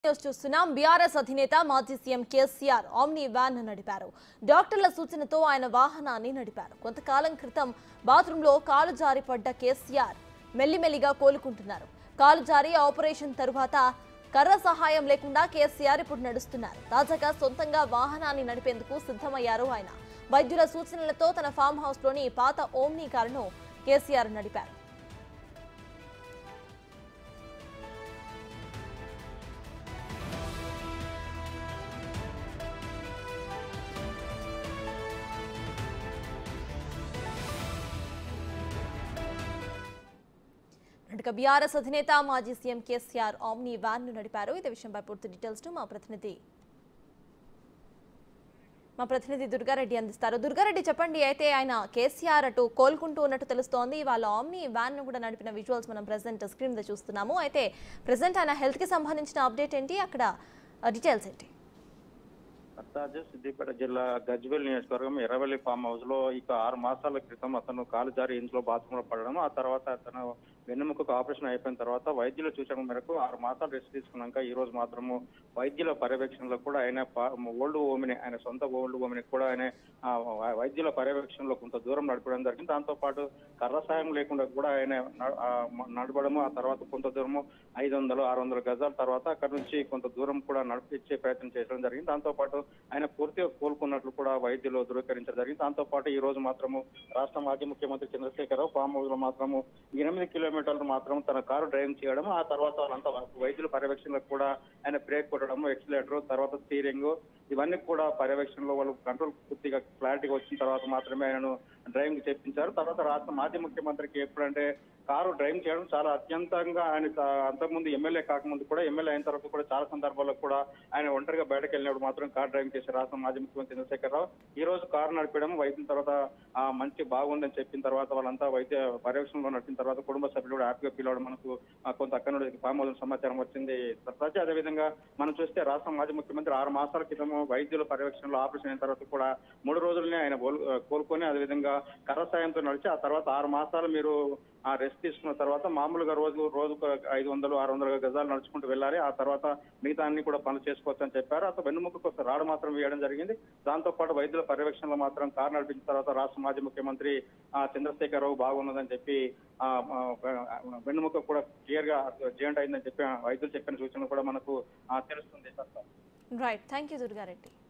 news చూస్తున్నాం BRS అధినేత మాజీ సీఎం కేసీఆర్ ఆమ్ని వ్యాన్ నడిపారు డాక్టర్ల సూచనతో ఆయన వాహనాన్ని నడిపారు కొంతకాలం క్రితం బాత్రూంలో కాలు జారి పడ్డ కేసీఆర్ మెల్లిమెల్లిగా కోలుకుంటున్నారు కాలు జారి ఆపరేషన్ తరువాత కర్ర సహాయం లేకుండా కేసీఆర్ ఇప్పుడు నడుస్తున్నారు తాజాగా సొంతంగా వాహనాన్ని నడిపేందుకు సిద్ధమయ్యారు ఆయన వైద్యుల సూచనలతో తన ఫామ్ హౌస్ లోని పాత ఓమ్ని కారును కేసీఆర్ నడిపారు ఇక బీఆర్ఎస్ అధినేత మాజీ సీఎం కేసీఆర్ ఆమ్ని వ్యాన్ ను నడిపారు ఇదే విషయంపై పూర్తి డీటెయిల్స్ ను మా ప్రతినిధి మా ప్రతినిధి దుర్గారెడ్డి అందిస్తారు దుర్గారెడ్డి చెప్పండి అయితే ఆయన కేసీఆర్ అటు కోలుకుంటూ ఉన్నట్టు తెలుస్తోంది వాళ్ళ ఆమ్ని వ్యాన్ ను కూడా నడిపిన విజువల్స్ మనం ప్రెసెంట్ స్క్రీన్ మీద చూస్తున్నాము అయితే ప్రెసెంట్ ఆయన హెల్త్ కి సంబంధించిన అప్డేట్ ఏంటి అక్కడ డీటెయిల్స్ ఏంటి అత్తాజ సిద్దిపేట జిల్లా గజ్వేల్ నియోజకవర్గం ఎర్రవల్లి ఫామ్ హౌస్ లో ఇక ఆరు మాసాల క్రితం అతను కాలు జారి ఇంట్లో బాత్రూమ్ లో పడడం ఆ తర్వాత అతను వెన్నెముకకు ఆపరేషన్ అయిపోయిన తర్వాత వైద్యుల సూచన మేరకు ఆరు మాసాలు రెస్ట్ తీసుకున్నాక ఈ రోజు మాత్రము వైద్యుల పర్యవేక్షణలో కూడా ఆయన ఓల్డ్ ఓమిని ఆయన సొంత ఓల్డ్ ఓమిని కూడా ఆయన ఆ, వైద్యుల పర్యవేక్షణలో కొంత దూరం నడపడం జరిగింది దాంతో పాటు కర్ర సాయం లేకుండా కూడా ఆయన న- ఆ, మ- నడపడము ఆ తర్వాత కొంత దూరము ఐదు వందలు ఆరు వందల గజాల తర్వాత అక్కడ నుంచి కొంత దూరం కూడా నడిపించే ప్రయత్నం చేయడం జరిగింది దాంతో పాటు ఆయన పూర్తిగా కోలుకున్నట్లు కూడా వైద్యులు ధృవీకరించడం జరిగింది దాంతో పాటు ఈ రోజు మాత్రము రాష్ట్ర మాజీ ముఖ్యమంత్రి చంద్రశేఖరరావు ఫామ్ హౌస్ లో మాత్రము ఎనిమిది కిలోమీటర్లు మాత్రం తన కారు డ్రైవింగ్ చేయడం ఆ తర్వాత వాళ్ళంతా వైద్యుల పర్యవేక్షణలో కూడా ఆయన బ్రేక్ కొట్టడం ఎక్సిలేటర్ తర్వాత స్టీరింగ్ ఇవన్నీ కూడా పర్యవేక్షణలో వాళ్ళు కంట్రోల్ పూర్తిగా క్లారిటీగా వచ్చిన తర్వాత మాత్రమే ఆయనను డ్రైవింగ్ చేపించారు తర్వాత రాష్ట్ర మాజీ ముఖ్యమంత్రికి ఎప్పుడంటే కారు డ్రైవింగ్ చేయడం చాలా అత్యంతంగా ఆయన త- అంతకుముందు ఎమ్మెల్యే కాకముందు కూడా ఎమ్మెల్యే అయిన తర్వాత కూడా చాలా సందర్భాల్లో కూడా ఆయన ఒంటరిగా బయటకు వెళ్ళినప్పుడు మాత్రం కార్ డ్రైవింగ్ చేసే రాష్ట్ర మాజీ ముఖ్యమంత్రి చంద్రశేఖరరావు ఈ రోజు కారు నడిపడం వైద్యం తర్వాత ఆ మంచి బాగుందని చెప్పిన తర్వాత వాళ్ళంతా వైద్య పర్యవేక్షణలో నడిపిన తర్వాత కుటుంబ సభ్యులు కూడా హ్యాపీగా ఫీల్ అవడం మనకు ఆ, కొంత అక్కడ నుండి ఫామ్ హౌస్ సమాచారం వచ్చింది ప్రతి అదేవిధంగా మనం చూస్తే రాష్ట్ర మాజీ ముఖ్యమంత్రి ఆరు మాసాల క్రితం వైద్యుల పర్యవేక్షణలో ఆపరేషన్ అయిన తర్వాత కూడా మూడు రోజులనే ఆయన కోలు- కోలుకొని అదేవిధంగా కర్ర సాయంతో నడిచి ఆ తర్వాత ఆరు మాసాలు మీరు ఆ రెస్ట్ తీసుకున్న తర్వాత మామూలుగా రోజు రోజుకు ఐదు వందలు ఆరు వందల గజాలు నడుచుకుంటూ వెళ్ళాలి ఆ తర్వాత మిగతా అన్ని కూడా పనులు చేసుకోవచ్చు అని చెప్పారు అతను వెన్నుముకకు ఒక రాడు మాత్రం వేయడం జరిగింది దాంతో పాటు వైద్యుల పర్యవేక్షణలో మాత్రం కారు నడిపించిన తర్వాత రాష్ట్ర మాజీ ముఖ్యమంత్రి ఆ, చంద్రశేఖరరావు బాగున్నదని చెప్పి ఆ, ఆ, వెన్నుముక కూడా క్లియర్ గా జాయింట్ అయిందని చెప్పి వైద్యులు చెప్పిన సూచనలు కూడా మనకు ఆ, తెలుస్తుంది sir right thank you Durga Reddy